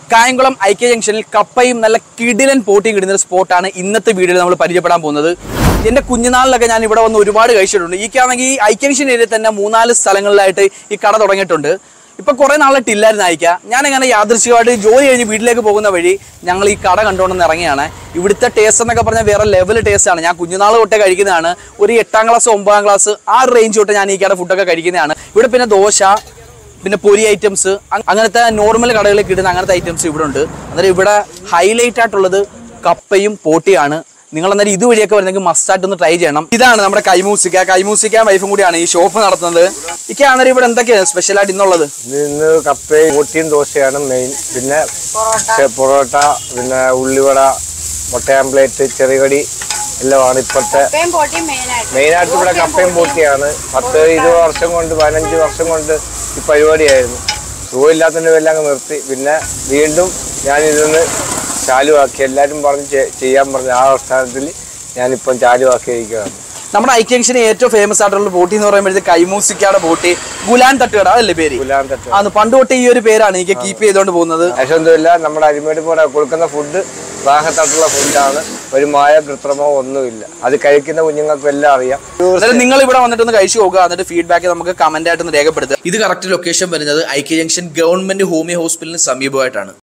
കായംകുളം ഐക്യ ജംഗ്ഷനിൽ കപ്പയും നല്ല കിടിലൻ പോട്ടിയും കിടുന്ന ഒരു സ്പോട്ടാണ് ഇന്നത്തെ വീഡിയോയിൽ നമ്മൾ പരിചയപ്പെടാൻ പോകുന്നത് എന്റെ കുഞ്ഞുനാളിലൊക്കെ ഞാൻ ഇവിടെ വന്ന് ഒരുപാട് കഴിച്ചിട്ടുണ്ട് ഈക്കാണെങ്കിൽ ഈ ഐക്യ ജംഗ്ഷൻ ഏരിയയിൽ തന്നെ മൂന്നാല് സ്ഥലങ്ങളിലായിട്ട് ഈ കട തുടങ്ങിയിട്ടുണ്ട് ഇപ്പൊ കുറെ നാളായിട്ട് ഇല്ലായിരുന്നു അയക്കുക ഞാൻ അങ്ങനെ യാദൃശ്ചികമായിട്ട് ജോലി കഴിഞ്ഞ് വീട്ടിലേക്ക് പോകുന്ന വഴി ഞങ്ങൾ ഈ കട കണ്ടുകൊണ്ടെന്ന് ഇറങ്ങിയാണ് ഇവിടുത്തെ ടേസ്റ്റ് എന്നൊക്കെ പറഞ്ഞാൽ വേറെ ലെവൽ ടേസ്റ്റ് ആണ് ഞാൻ കുഞ്ഞുനാൾ തൊട്ടേ കഴിക്കുന്നതാണ് ഒരു എട്ടാം ക്ലാസ് ഒമ്പതാം ക്ലാസ് ആ റേഞ്ച് തൊട്ട് ഞാൻ ഈ കട ഫുഡൊക്കെ കഴിക്കുന്നതാണ് ഇവിടെ പിന്നെ ദോശ പിന്നെ പൊരി ഐറ്റംസ് അങ്ങനത്തെ നോർമൽ കടകളിൽ കിട്ടുന്ന അങ്ങനത്തെ ഐറ്റംസ് ഇവിടെ ഉണ്ട് അന്നേരം ഇവിടെ ഹൈലൈറ്റ് ആയിട്ടുള്ളത് കപ്പയും പോട്ടിയാണ് നിങ്ങൾ അന്നേരം ഇതുവഴിയൊക്കെ വരുന്നെങ്കിൽ മസ്റ്റായിട്ട് ഒന്ന് ട്രൈ ചെയ്യണം ഇതാണ് നമ്മുടെ കൈമൂസിക്ക കൈമൂസിക്ക വൈഫും കൂടിയാണ് ഈ ഷോപ്പ് നടത്തുന്നത് ഇക്ക അന്നേരം ഇവിടെ എന്തൊക്കെയാണ് സ്പെഷ്യലായിട്ട് ഇന്നുള്ളത് ഇത് ഇന്ന് കപ്പയും കൂട്ടിയും ദോശയാണ് മെയിൻ പിന്നെ ചെ- പൊറോട്ട പിന്നെ ഉള്ളിവട മുട്ട ആംപ്ലേറ്റ് ചെറുകടി എല്ലാമാണ് ഇപ്പോഴത്തെ കപ്പയും പൊട്ടിയും മെയിനായിട്ട് മെയിനായിട്ട് ഇവിടെ കപ്പയും പൂട്ടിയാണ് പത്ത് ഇരുപത് വർഷം കൊണ്ട് പതിനഞ്ച് വർഷം കൊണ്ട് ഈ പരിപാടിയായിരുന്നു സുഖമില്ലാത്തതിൻ്റെ എല്ലാം അങ്ങ് നിർത്തി പിന്നെ വീണ്ടും ഞാനിതൊന്ന് ചാലുവാക്കി എല്ലാവരും പറഞ്ഞ് ചെ- ചെയ്യാൻ പറഞ്ഞു ആ അവസ്ഥാനത്തിൽ ഞാനിപ്പം ചാലുവാക്കിയിരിക്കുകയാണ് നമ്മുടെ ഐക്യക്ഷന് ഏറ്റവും ഫേമസ് ആയിട്ടുള്ള ബോട്ടി എന്ന് പറയുമ്പോഴത്തേക്ക് കൈമൂസിക്കയുടെ ബോട്ടി ഗുലാൻ തട്ടുകട അതല്ലേ പേര് ഗുലാം തട്ട് അന്ന് പണ്ട് തൊട്ട് ഈ ഒരു പേരാണ് എനിക്ക് കീപ്പ് ചെയ്തുകൊണ്ട് പോകുന്നത് യശവന്തമില്ല നമ്മുടെ അരിമേട് പോലെ കൊടുക്കുന്ന ഫുഡ് റാഹത്തായിട്ടുള്ള ഫുഡാണ് ഒരു മായ കൃത്രിമോ ഒന്നുമില്ല അത് കഴിക്കുന്ന കുഞ്ഞുങ്ങൾക്കും എല്ലാം അറിയാം അതായത് നിങ്ങൾ ഇവിടെ വന്നിട്ട് ഒന്ന് കഴിച്ചു നോക്കുക എന്നിട്ട് ഫീഡ്ബാക്ക് നമുക്ക് കമന്റ് ആയിട്ട് ഒന്ന് രേഖപ്പെടുത്തുക ഇത് കറക്റ്റ് ലൊക്കേഷൻ വരുന്നത് ഐക്യ ജംഗ്ഷൻ ഗവൺമെന്റ് ഹോമിയോ ഹോസ്പിറ്റലിന് സമീപമായിട്ടാണ്